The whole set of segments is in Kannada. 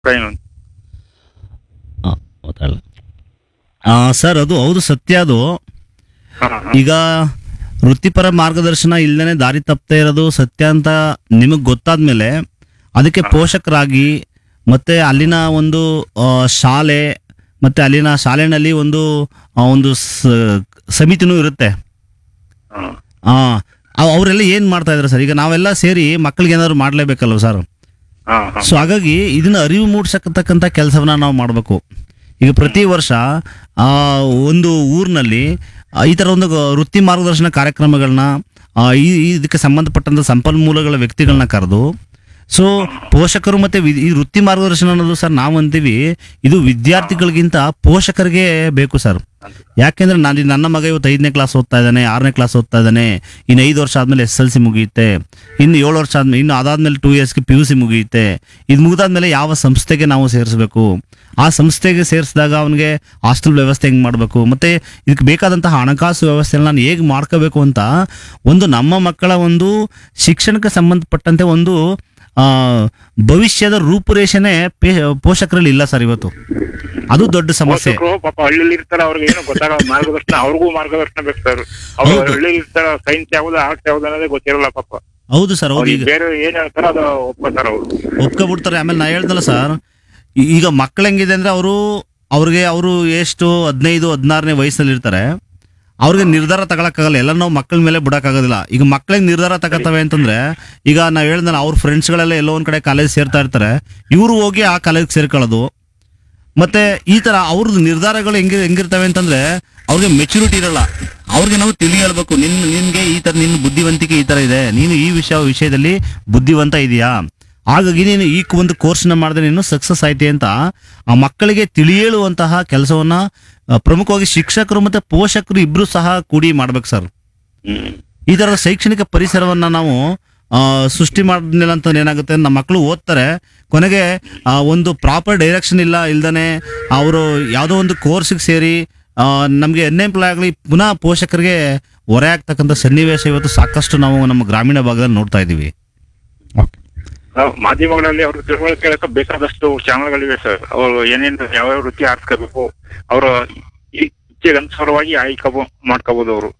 ಏನು ಹಾಂ ಗೊತ್ತಾಗಲ್ಲ ಸರ್ ಅದು ಹೌದು ಸತ್ಯ ಅದು ಹಾ, ಹಾ. ಈಗ ವೃತ್ತಿಪರ ಮಾರ್ಗದರ್ಶನ ಇಲ್ದೇನೆ ದಾರಿ ತಪ್ಪದೇ ಇರೋದು ಸತ್ಯ ಅಂತ ನಿಮಗೆ ಗೊತ್ತಾದ್ಮೇಲೆ ಅದಕ್ಕೆ ಪೋಷಕರಾಗಿ ಮತ್ತೆ ಅಲ್ಲಿನ ಒಂದು ಆ, ಶಾಲೆ ಮತ್ತೆ ಅಲ್ಲಿನ ಶಾಲೆನಲ್ಲಿ ಒಂದು ಆ, ಒಂದು ಸ- ಸಮಿತಿನೂ ಇರುತ್ತೆ ಹಾ. ಆ, ಅವ್- ಅವರೆಲ್ಲ ಏನು ಮಾಡ್ತಾ ಇದ್ದಾರೆ ಸರ್ ಈಗ ನಾವೆಲ್ಲ ಸೇರಿ ಮಕ್ಕಳಿಗೆ ಏನಾದ್ರು ಮಾಡಲೇಬೇಕಲ್ವ ಸರ್ ಹಾ, ಹಾ. ಸೊ ಹಾಗಾಗಿ ಇದನ್ನ ಅರಿವು ಮೂಡಿಸತಕ್ಕಂಥ ಕೆಲಸವನ್ನ ನಾವು ಮಾಡಬೇಕು ಈಗ ಪ್ರತಿ ವರ್ಷ ಆ, ಒಂದು ಊರಿನಲ್ಲಿ ಆ, ಈ ಥರ ಒಂದು ಗ- ವೃತ್ತಿ ಮಾರ್ಗದರ್ಶನ ಕಾರ್ಯಕ್ರಮಗಳನ್ನ ಆ, ಈ ಈ ಇದಕ್ಕೆ ಸಂಬಂಧಪಟ್ಟಂತ ಸಂಪನ್ಮೂಲಗಳ ವ್ಯಕ್ತಿಗಳನ್ನ ಕರೆದು ಸೊ ಪೋಷಕರು ಮತ್ತೆ ವಿ- ಈ ವೃತ್ತಿ ಮಾರ್ಗದರ್ಶನ ಅನ್ನೋದು ಸರ್ ನಾವು ಅಂತೀವಿ ಇದು ವಿದ್ಯಾರ್ಥಿಗಳಿಗಿಂತ ಪೋಷಕರಿಗೆ ಬೇಕು ಸರ್ ಯಾಕೆಂದ್ರೆ ನಾನು ನನ್ನ ಮಗ ಇವತ್ತು ಐದನೇ ಕ್ಲಾಸ್ ಓದ್ತಾ ಇದ್ದಾನೆ ಆರನೇ ಕ್ಲಾಸ್ ಓದ್ತಾ ಇದ್ದಾನೆ ಇನ್ನು ಐದು ವರ್ಷ ಆದ್ಮೇಲೆ ಎಸ್ ಎಲ್ ಸಿ ಮುಗಿಯುತ್ತೆ ಇನ್ನು ಏಳು ವರ್ಷ ಆದ್ಮೇಲೆ ಇನ್ನು ಅದಾದ್ಮೇಲೆ ಟೂ ಇಯರ್ಸ್ಗೆ ಪಿ ಯು ಸಿ ಮುಗಿಯುತ್ತೆ ಇದು ಮುಗಿದಾದ್ಮೇಲೆ ಯಾವ ಸಂಸ್ಥೆಗೆ ನಾವು ಸೇರಿಸಬೇಕು ಆ ಸಂಸ್ಥೆಗೆ ಸೇರಿಸಿದಾಗ ಅವನಿಗೆ ಹಾಸ್ಟೆಲ್ ವ್ಯವಸ್ಥೆ ಹೆಂಗೆ ಮಾಡಬೇಕು ಮತ್ತೆ ಇದಕ್ಕೆ ಬೇಕಾದಂತಹ ಹಣಕಾಸು ವ್ಯವಸ್ಥೆನ ನಾನು ಹೇಗೆ ಮಾಡ್ಕೋಬೇಕು ಅಂತ ಒಂದು ನಮ್ಮ ಮಕ್ಕಳ ಒಂದು ಶಿಕ್ಷಣಕ್ಕೆ ಸಂಬಂಧಪಟ್ಟಂತೆ ಒಂದು ಆ, ಭವಿಷ್ಯದ ರೂಪುರೇಷೆನೇ ಪೇ ಪೋಷಕರಲ್ಲಿ ಇಲ್ಲ ಸರ್ ಇವತ್ತು ಅದು ದೊಡ್ಡ ಸಮಸ್ಯೆ ಪೋಷಕರು ಪಾಪ ಹಳ್ಳಿಲಿ ಇರ್ತಾರ ಅವ್ರಿಗೆ ಏನು ಗೊತ್ತಾಗ ಮಾರ್ಗದರ್ಶನ ಅವ್ರಿಗೂ ಮಾರ್ಗದರ್ಶನ ಬೇಕು ಸರ್ ಅವ್ರು ಹೌದು. ಹಳ್ಳಿಲಿ ಇರ್ತಾರ ಸೈನ್ಸ್ ಯಾವ್ದು ಆರ್ಟ್ಸ್ ಯಾವ್ದು ಅನ್ನೋದೇ ಗೊತ್ತಿರಲ್ಲ ಪಾಪ ಹೌದು ಸರ್ ಹೌದು ಅವ್ರಿಗೆ ಈಗ ಬೇರೆ ಏನ್ ಹೇಳ್ತಾರ ಅದು ಒಪ್ಕೋತಾರ ಅವ್ರು ಒಪ್ಕೊಬಿಡ್ತಾರೆ ಆಮೇಲೆ ನಾ ಹೇಳ್ದಲ್ಲ ಸರ್ ಈ- ಈಗ ಮಕ್ಳು ಹೆಂಗಿದೆ ಅಂದ್ರೆ ಅವರು ಅವ್ರಿಗೆ ಅವರು ಎಷ್ಟು ಹದಿನೈದು ಹದಿನಾರನೇ ವಯಸ್ಸಲ್ಲಿ ಇರ್ತಾರೆ ಅವ್ರಿಗೆ ನಿರ್ಧಾರ ತಗೊಳಕ್ಕಾಗಲ್ಲ ಎಲ್ಲ ನಾವು ಮಕ್ಕಳ ಮೇಲೆ ಬಿಡಕ್ಕಾಗೋದಿಲ್ಲ ಈಗ ಮಕ್ಳಿಗೆ ನಿರ್ಧಾರ ತಗೋತವೆ ಅಂತಂದ್ರೆ ಈಗ ನಾವು ಹೇಳ್ದಲ್ಲ ಅವ್ರ ಫ್ರೆಂಡ್ಸ್ಗಳೆಲ್ಲ ಎಲ್ಲೋ ಒಂದ್ ಕಡೆ ಕಾಲೇಜ್ ಸೇರ್ತಾ ಇರ್ತಾರೆ ಇವರು ಹೋಗಿ ಆ ಕಾಲೇಜ್ ಸೇರ್ಕೊಳ್ಳೋದು ಮತ್ತೆ ಈ ತರ ಅವ್ರದ್ದು ನಿರ್ಧಾರಗಳು ಹೆಂಗಿ ಹೆಂಗಿರ್ತವೆ ಅಂತಂದ್ರೆ ಅವ್ರಿಗೆ ಮೆಚುರಿಟಿ ಇರಲ್ಲ ಅವ್ರಿಗೆ ನಾವು ತಿಳಿ ಹೇಳ್ಬೇಕು ನಿನ್ ನಿನ್ಗೆ ಈ ತರ ನಿನ್ನ ಬುದ್ಧಿವಂತಿಕೆ ಈ ತರ ಇದೆ ನೀನು ಈ ವಿಷಯ ವಿಷಯದಲ್ಲಿ ಬುದ್ಧಿವಂತ ಇದೆಯಾ ಹಾಗಾಗಿ ನೀನು ಈ ಒಂದು ಕೋರ್ಸ್ನ ಮಾಡಿದ್ರೆ ನೀನು ಸಕ್ಸಸ್ ಆಯ್ತಿ ಅಂತ ಆ ಮಕ್ಕಳಿಗೆ ತಿಳಿ ಹೇಳುವಂತಹ ಕೆಲಸವನ್ನ ಆ, ಪ್ರಮುಖವಾಗಿ ಶಿಕ್ಷಕರು ಮತ್ತೆ ಪೋಷಕರು ಇಬ್ರು ಸಹ ಕೂಡಿ ಮಾಡ್ಬೇಕು ಸರ್ ಹ್ಮ್ ಈ ತರದ ಶೈಕ್ಷಣಿಕ ಪರಿಸರವನ್ನ ನಾವು ಆ, ಸೃಷ್ಟಿ ಮಾಡಿದ್ಮೇಲೆ ಅಂತ ಏನಾಗುತ್ತೆ ನಮ್ಮ ಮಕ್ಕಳು ಓದ್ತಾರೆ ಕೊನೆಗೆ ಆ, ಒಂದು ಪ್ರಾಪರ್ ಡೈರೆಕ್ಷನ್ ಇಲ್ಲ ಇಲ್ದನೆ ಅವರು ಯಾವುದೋ ಒಂದು ಕೋರ್ಸಿಗೆ ಸೇರಿ ನಮಗೆ ಅನ್ಎಂಪ್ಲಾಯ್ ಆಗಲಿ ಪುನಃ ಪೋಷಕರಿಗೆ ಹೊರೆ ಆಗ್ತಕ್ಕಂಥ ಸನ್ನಿವೇಶ ಇವತ್ತು ಸಾಕಷ್ಟು ನಾವು ನಮ್ಮ ಗ್ರಾಮೀಣ ಭಾಗದಲ್ಲಿ ನೋಡ್ತಾ ಇದ್ದೀವಿ ನಾವು ಮಾಧ್ಯಮಗಳಲ್ಲಿ ಅವ್ರಿಗೆ ತಿಳುವಳಿಕೆ ಕೇಳಕ್ಕೆ ಬೇಕಾದಷ್ಟು ಚಾನಲ್ಗಳಿವೆ ಸರ್ ಅವರು ಏನೇನು ಯಾವ್ಯಾವ ವೃತ್ತಿ ಆರಿಸ್ಕೋಬೇಕು ಅವರು ಇಚ್ಛೆಗೆ ಅನುಸಾರವಾಗಿ ಆಯ್ಕೆ ಮಾಡ್ಕೋಬಹುದು ಅವರು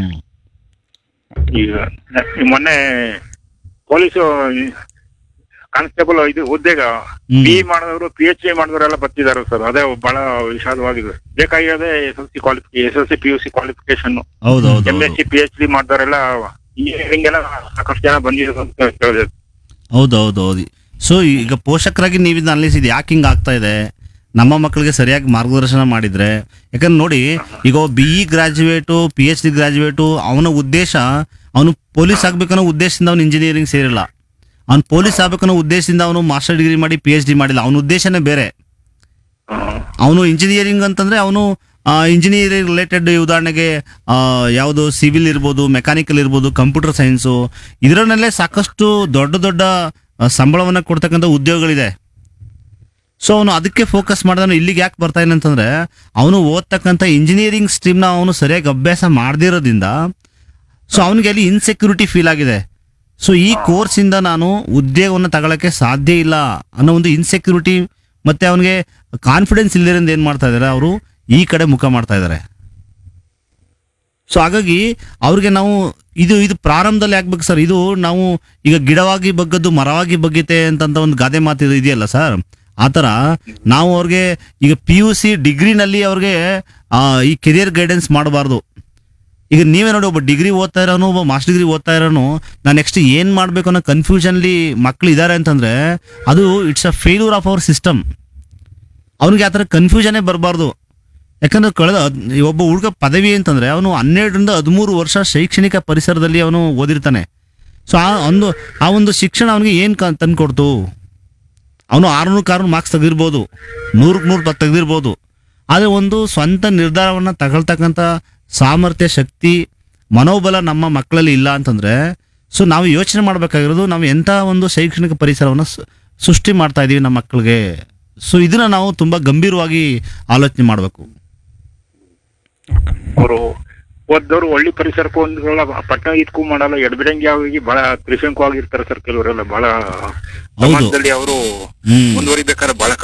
ಈಗ ನ- ಈ ಮೊನ್ನೆ ಪೊಲೀಸು ಕಾನ್ಸ್ಟೇಬಲ್ ಇದು ಹುದ್ದೆಗ ಹ್ಮ್. ಬಿ ಮಾಡಿದವರು ಪಿ ಎಚ್ ಡಿ ಮಾಡಿದವರೆಲ್ಲ ಬರ್ತಿದ್ದಾರೆ ಸರ್ ಅದೇ ಬಹಳ ವಿಷಾದವಾಗಿದೆ ಬೇಕಾಗಿರೋದೇ ಎಸ್ ಎಲ್ ಸಿ ಕ್ವಾಲಿಫಿ S L C P U C qualification ಹೌದು ಹೌದು M S C P H D ಮಾಡಿದವರೆಲ್ಲ ಇಂಜಿನಿಯರಿಂಗ್ ಎಲ್ಲ ಸಾಕಷ್ಟು ಜನ ಬಂದಿದ್ರು ಅಂತ ಕೇಳಿದೆ ಹೌದು ಹೌದು ಹೌದು ಸೊ ಈಗ ಪೋಷಕರಾಗಿ ನೀವು ಇದನ್ನ ಅನಲಿಸಿದ್ ಯಾಕೆ ಹಿಂಗೆ ಆಗ್ತಾ ಇದೆ ನಮ್ಮ ಮಕ್ಕಳಿಗೆ ಸರಿಯಾಗಿ ಮಾರ್ಗದರ್ಶನ ಮಾಡಿದ್ರೆ ಯಾಕಂದ್ರೆ ನೋಡಿ ಈಗ B E graduate P H D graduate ಅವನ ಉದ್ದೇಶ ಅವನು ಪೊಲೀಸ್ ಆಗ್ಬೇಕನ್ನೋ ಉದ್ದೇಶದಿಂದ ಅವನು ಇಂಜಿನಿಯರಿಂಗ್ ಸೇರಿಲ್ಲ ಅವ್ನು ಪೊಲೀಸ್ ಆಗ್ಬೇಕನ್ನೋ ಉದ್ದೇಶದಿಂದ ಅವನು ಮಾಸ್ಟರ್ ಡಿಗ್ರಿ ಮಾಡಿ ಪಿ ಎಚ್ ಡಿ ಮಾಡಿಲ್ಲ ಅವನ ಉದ್ದೇಶನೇ ಬೇರೆ ಅವನು ಇಂಜಿನಿಯರಿಂಗ್ ಅಂತಂದ್ರೆ ಅವನು ಇಂಜಿನಿಯರಿಂಗ್ ರಿಲೇಟೆಡ್ ಉದಾಹರಣೆಗೆ ಆ, ಯಾವುದು ಸಿವಿಲ್ ಇರ್ಬೋದು ಮೆಕ್ಯಾನಿಕಲ್ ಇರ್ಬೋದು ಕಂಪ್ಯೂಟರ್ ಸೈನ್ಸು ಇದರಲ್ಲೇ ಸಾಕಷ್ಟು ದೊಡ್ಡ ದೊಡ್ಡ ಆ, ಸಂಬಳವನ್ನ ಕೊಡ್ತಕ್ಕಂಥ ಉದ್ಯೋಗಗಳಿದೆ ಸೊ ಅವನು ಅದಕ್ಕೆ ಫೋಕಸ್ ಮಾಡಿದವನು ಇಲ್ಲಿಗೆ ಯಾಕೆ ಬರ್ತಾ ಇದ್ದಾನೆ ಅಂತಂದ್ರೆ ಅವನು ಓದ್ತಕ್ಕಂಥ ಇಂಜಿನಿಯರಿಂಗ್ ಸ್ಟ್ರೀಮ್ನ ಅವನು ಸರಿಯಾಗಿ ಅಭ್ಯಾಸ ಮಾಡದಿರೋದ್ರಿಂದ ಸೊ ಅವನಿಗೆ ಅಲ್ಲಿ ಇನ್ಸೆಕ್ಯೂರಿಟಿ ಫೀಲ್ ಆಗಿದೆ ಸೊ ಈ ಕೋರ್ಸಿಂದ ನಾನು ಉದ್ಯೋಗವನ್ನು ತಗೊಳಕ್ಕೆ ಸಾಧ್ಯ ಇಲ್ಲ ಅನ್ನೋ ಒಂದು ಇನ್ಸೆಕ್ಯೂರಿಟಿ ಮತ್ತೆ ಅವನಿಗೆ ಕಾನ್ಫಿಡೆನ್ಸ್ ಇಲ್ಲದಿರಿಂದ ಏನು ಮಾಡ್ತಾ ಇದ್ದಾರೆ ಅವರು ಈ ಕಡೆ ಮುಖ ಮಾಡ್ತಾ ಇದ್ದಾರೆ ಸೊ ಹಾಗಾಗಿ ಅವ್ರಿಗೆ ನಾವು ಇದು ಇದು ಪ್ರಾರಂಭದಲ್ಲಿ ಆಗ್ಬೇಕು ಸರ್ ಇದು ನಾವು ಈಗ ಗಿಡವಾಗಿ ಬಗ್ಗದ್ದು ಮರವಾಗಿ ಬಗ್ಗೀತೆ ಅಂತಂತ ಒಂದು ಗಾದೆ ಮಾತು ಇದು ಇದೆಯಲ್ಲ ಸರ್ ಆ ಥರ ನಾವು ಅವ್ರಿಗೆ ಈಗ ಪಿ ಯು ಸಿ ಡಿಗ್ರಿನಲ್ಲಿ ಅವ್ರಿಗೆ ಆ, ಈ ಕೆರಿಯರ್ ಗೈಡೆನ್ಸ್ ಮಾಡಬಾರ್ದು ಈಗ ನೀವೇ ನೋಡಿ ಒಬ್ಬ ಡಿಗ್ರಿ ಓದ್ತಾ ಇರೋನು ಒಬ್ಬ ಮಾಸ್ಟರ್ ಡಿಗ್ರಿ ಓದ್ತಾ ಇರೋನು ನಾನು ನೆಕ್ಸ್ಟ್ ಏನು ಮಾಡಬೇಕು ಅನ್ನೋ ಕನ್ಫ್ಯೂಷನ್ಲಿ ಮಕ್ಳು ಇದ್ದಾರೆ ಅಂತಂದ್ರೆ ಅದು it's a failure of our system ಅವನಿಗೆ ಆ ಥರ ಕನ್ಫ್ಯೂಷನೇ ಬರಬಾರ್ದು ಯಾಕಂದ್ರೆ ಕಳೆದ ಹದ್- ಒಬ್ಬ ಹುಡುಗ ಪದವಿ ಅಂತಂದ್ರೆ ಅವನು ಹನ್ನೆರಡರಿಂದ ಹದಿಮೂರು ವರ್ಷ ಶೈಕ್ಷಣಿಕ ಪರಿಸರದಲ್ಲಿ ಅವನು ಓದಿರ್ತಾನೆ ಸೊ ಆ ಒಂದು ಆ ಒಂದು ಶಿಕ್ಷಣ ಅವನಿಗೆ ಏನು ಕ ತಂದ್ಕೊಡ್ತು ಅವನು ಆರುನೂರು ಕಾರು ಮಾರ್ಕ್ಸ್ ತೆಗೆದಿರ್ಬೋದು ನೂರಕ್ಕೆ ನೂರು ತೆಗೆದಿರ್ಬೋದು ಆದರೆ ಒಂದು ಸ್ವಂತ ನಿರ್ಧಾರವನ್ನು ತಗೊಳ್ತಕ್ಕಂಥ ಸಾಮರ್ಥ್ಯ ಶಕ್ತಿ ಮನೋಬಲ ನಮ್ಮ ಮಕ್ಕಳಲ್ಲಿ ಇಲ್ಲ ಅಂತಂದ್ರೆ ಸೊ ನಾವು ಯೋಚನೆ ಮಾಡಬೇಕಾಗಿರೋದು ನಾವು ಎಂಥ ಒಂದು ಶೈಕ್ಷಣಿಕ ಪರಿಸರವನ್ನು ಸ- ಸೃಷ್ಟಿ ಮಾಡ್ತಾ ಇದೀವಿ ನಮ್ಮ ಮಕ್ಕಳಿಗೆ ಸೊ ಇದನ್ನ ನಾವು ತುಂಬಾ ಗಂಭೀರವಾಗಿ ಆಲೋಚನೆ ಮಾಡಬೇಕು ಅವರು ಓದ್ದವ್ರು ಒಳ್ಳೆ ಪರಿಸರಕ್ಕೂ ಹೊಂದ್ಕೊಳ್ಳಲ್ಲ ಪಟ್ಟಣ ಇದಕ್ಕೂ ಮಾಡಲ್ಲ ಎಡಬಿಡಂಗಿ ಆಗಿ ಬಹಳ ತ್ರಿಶಂಕು ಆಗಿರ್ತಾರೆ ಸರ್ ಕೆಲವರೆಲ್ಲ ಬಹಳ ಸಮಾಜದಲ್ಲಿ ಅವರು ಹ್ಮ್ ಮುಂದುವರಿಬೇಕಾದ್ರೆ ಬಹಳ